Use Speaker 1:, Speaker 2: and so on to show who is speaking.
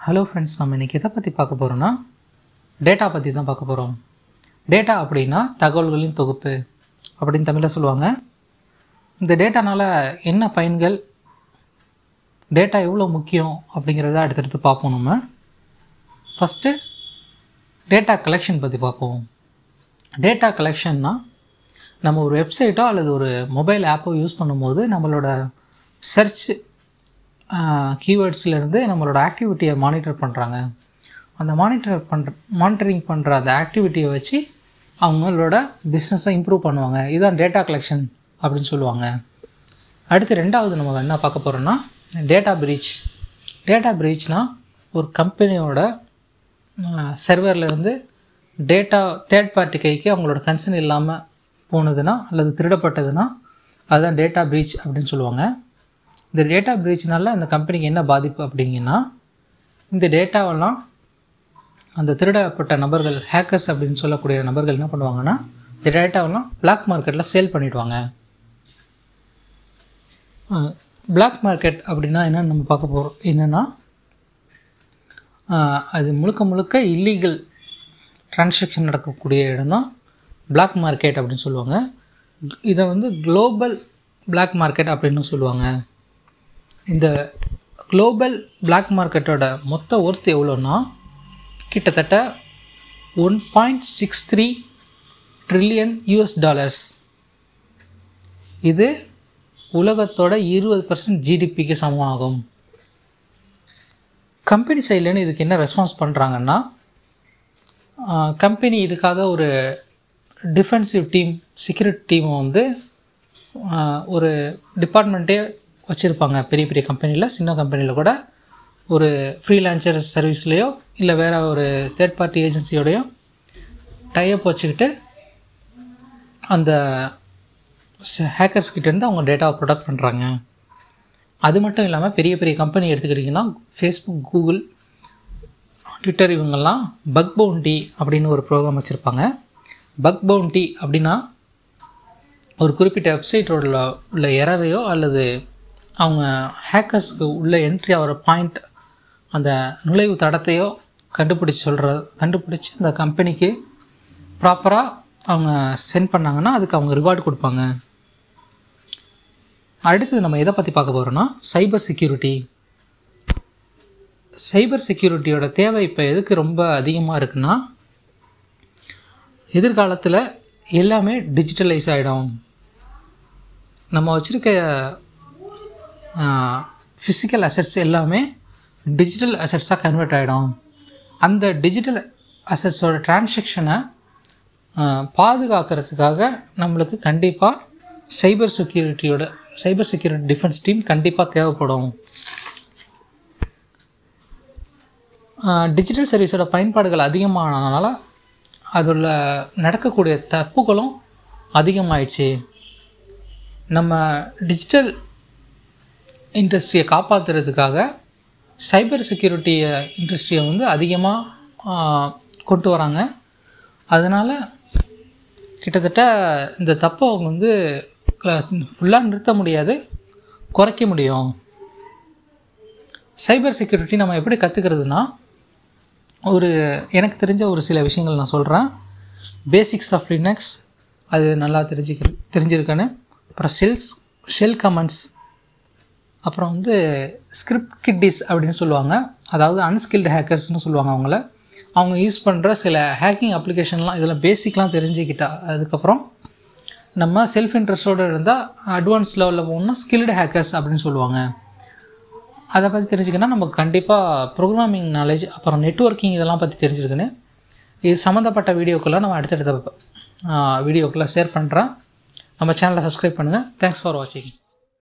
Speaker 1: hello friends நம்ம இன்றைக்கி எதை பற்றி பார்க்க போகிறோன்னா டேட்டா பற்றி தான் பார்க்க போகிறோம் டேட்டா அப்படின்னா தகவல்களின் தொகுப்பு அப்படின்னு தமிழில் சொல்லுவாங்க இந்த டேட்டானால் என்ன பயன்கள் டேட்டா எவ்வளோ முக்கியம் அப்படிங்கிறத அடுத்தடுத்து பார்ப்போம் நம்ம ஃபஸ்ட்டு டேட்டா கலெக்ஷன் பற்றி பார்ப்போம் டேட்டா கலெக்ஷன்னா நம்ம ஒரு வெப்சைட்டோ அல்லது ஒரு மொபைல் ஆப்போ யூஸ் பண்ணும்போது நம்மளோட சர்ச் கீவேர்ட்ஸ்லேருந்து நம்மளோட ஆக்டிவிட்டியை மானிட்டர் பண்ணுறாங்க அந்த மானிட்டர் பண்ணுற மானிட்டரிங் பண்ணுற அந்த ஆக்டிவிட்டியை வச்சு அவங்களோட பிஸ்னஸை இம்ப்ரூவ் பண்ணுவாங்க இதுதான் டேட்டா கலெக்ஷன் அப்படின்னு சொல்லுவாங்க அடுத்து ரெண்டாவது நம்ம என்ன பார்க்க போகிறோன்னா டேட்டா பிரீச் டேட்டா பிரீச்னால் ஒரு கம்பெனியோட சர்வர்லேருந்து டேட்டா தேர்ட் பார்ட்டி கைக்கு அவங்களோட கன்சர்ன் இல்லாமல் போனதுன்னா அல்லது திருடப்பட்டதுன்னா அதுதான் டேட்டா பிரீச் அப்படின்னு சொல்லுவாங்க இந்த டேட்டா பிரீச்னால அந்த கம்பெனிக்கு என்ன பாதிப்பு அப்படிங்கன்னா இந்த டேட்டாவெல்லாம் அந்த திருடப்பட்ட நபர்கள் ஹேக்கர்ஸ் அப்படின்னு சொல்லக்கூடிய நபர்கள் என்ன பண்ணுவாங்கன்னா இந்த டேட்டாவெல்லாம் பிளாக் மார்க்கெட்டில் சேல் பண்ணிவிடுவாங்க பிளாக் மார்க்கெட் அப்படின்னா என்னென்னு நம்ம பார்க்க போகிறோம் என்னென்னா அது முழுக்க முழுக்க இல்லீகல் ட்ரான்சாக்ஷன் நடக்கக்கூடிய இடம் தான் பிளாக் மார்க்கெட் அப்படின்னு சொல்லுவாங்க இதை வந்து குளோபல் பிளாக் மார்க்கெட் அப்படின்னு சொல்லுவாங்க இந்த குளோபல் பிளாக் மார்க்கெட்டோட மொத்த ஒர்த் எவ்வளோன்னா கிட்டத்தட்ட one point six three trillion US dollars இது உலகத்தோட இருபது பர்சன்ட் ஜிடிபிக்கு சமமாகும் கம்பெனி சைட்லேருந்து இதுக்கு என்ன ரெஸ்பான்ஸ் பண்ணுறாங்கன்னா கம்பெனி இதுக்காக ஒரு டிஃபென்சிவ் டீம் செக்யூரிட்டி டீமை வந்து ஒரு டிபார்ட்மெண்ட்டே வச்சுருப்பாங்க பெரிய பெரிய கம்பெனியில் சின்ன கம்பெனியில் கூட ஒரு ஃப்ரீலான்சர் சர்வீஸ்லேயோ இல்லை வேறு ஒரு தேர்ட் பார்ட்டி ஏஜென்சியோடையோ டைப் வச்சுக்கிட்டு அந்த ஹேக்கர்ஸ் கிட்டேருந்து அவங்க டேட்டாவை ப்ரொடக்ட் பண்ணுறாங்க அது மட்டும் இல்லாமல் பெரிய பெரிய கம்பெனி எடுத்துக்கிட்டிங்கன்னா ஃபேஸ்புக் கூகுள் ட்விட்டர் இவங்கெல்லாம் பக் பவுண்டி அப்படின்னு ஒரு ப்ரோக்ராம் வச்சுருப்பாங்க பக் பவுண்டி அப்படின்னா ஒரு குறிப்பிட்ட வெப்சைட்டோட உள்ள எரரையோ அல்லது அவங்க ஹேக்கர்ஸ்க்கு உள்ள என்ட்ரி ஆகிற பாயிண்ட் அந்த நுழைவு தடத்தையோ கண்டுபிடிச்சி சொல்கிற கண்டுபிடிச்சி அந்த கம்பெனிக்கு ப்ராப்பராக அவங்க சென்ட் பண்ணாங்கன்னா அதுக்கு அவங்க ரிவார்டு கொடுப்பாங்க அடுத்தது நம்ம எதை பற்றி பார்க்க போகிறோன்னா சைபர் செக்யூரிட்டி சைபர் செக்யூரிட்டியோட தேவை இப்போ எதுக்கு ரொம்ப அதிகமாக இருக்குன்னா எதிர்காலத்தில் எல்லாமே டிஜிட்டலைஸ் ஆகிடும் நம்ம வச்சுருக்க ஃபிசிக்கல் அசட்ஸ் எல்லாமே டிஜிட்டல் அசட்ஸாக கன்வெர்ட் ஆகிடும் அந்த டிஜிட்டல் அசட்ஸோட டிரான்சாக்ஷனை பாதுகாக்கிறதுக்காக நம்மளுக்கு கண்டிப்பாக சைபர் செக்யூரிட்டியோட சைபர் செக்யூரிட்டி டிஃபென்ஸ் டீம் கண்டிப்பாக தேவைப்படும் டிஜிட்டல் சர்வீஸோட பயன்பாடுகள் அதிகமானதுனால அதில் நடக்கக்கூடிய தப்புகளும் அதிகமாயிடுச்சு நம்ம டிஜிட்டல் இண்டஸ்ட்ரியை காப்பாற்றுறதுக்காக சைபர் செக்யூரிட்டி இண்டஸ்ட்ரியை வந்து அதிகமாக கொண்டு வராங்க அதனால் கிட்டத்தட்ட இந்த தப்பை அவங்க வந்து ஃபுல்லாக நிறுத்த முடியாது குறைக்க முடியும் சைபர் செக்யூரிட்டி நம்ம எப்படி கற்றுக்கிறதுனா ஒரு எனக்கு தெரிஞ்ச ஒரு சில விஷயங்கள் நான் சொல்கிறேன் பேசிக்ஸ் ஆஃப் லினக்ஸ் அது நல்லா தெரிஞ்சுக்க தெரிஞ்சிருக்கேன்னு அப்புறம் செல்ஸ் ஷெல் கமெண்ட்ஸ் அப்புறம் வந்து ஸ்கிரிப்ட் கிட்டிஸ் அப்படின்னு சொல்லுவாங்க அதாவது அன்ஸ்கில்டு ஹேக்கர்ஸ்னு சொல்லுவாங்க அவங்கள அவங்க யூஸ் பண்ணுற சில ஹேக்கிங் அப்ளிகேஷன்லாம் இதெல்லாம் பேசிக்லாம் தெரிஞ்சுக்கிட்டா அதுக்கப்புறம் நம்ம செல்ஃப் இன்ட்ரெஸ்டோடு இருந்தால் அட்வான்ஸ் லெவலில் போகணும்னா ஸ்கில்டு ஹேக்கர்ஸ் அப்படின்னு சொல்லுவாங்க அதை பற்றி தெரிஞ்சுக்கன்னா நமக்கு கண்டிப்பாக ப்ரோக்ராமிங் நாலேஜ் அப்புறம் நெட்ஒர்க்கிங் இதெல்லாம் பற்றி தெரிஞ்சுருக்குன்னு இது சம்மந்தப்பட்ட வீடியோக்கெல்லாம் நம்ம அடுத்தடுத்த வீடியோக்கெல்லாம் ஷேர் பண்ணுறேன் நம்ம சேனலை சப்ஸ்கிரைப் பண்ணுங்கள் தேங்க்ஸ் ஃபார் வாட்சிங்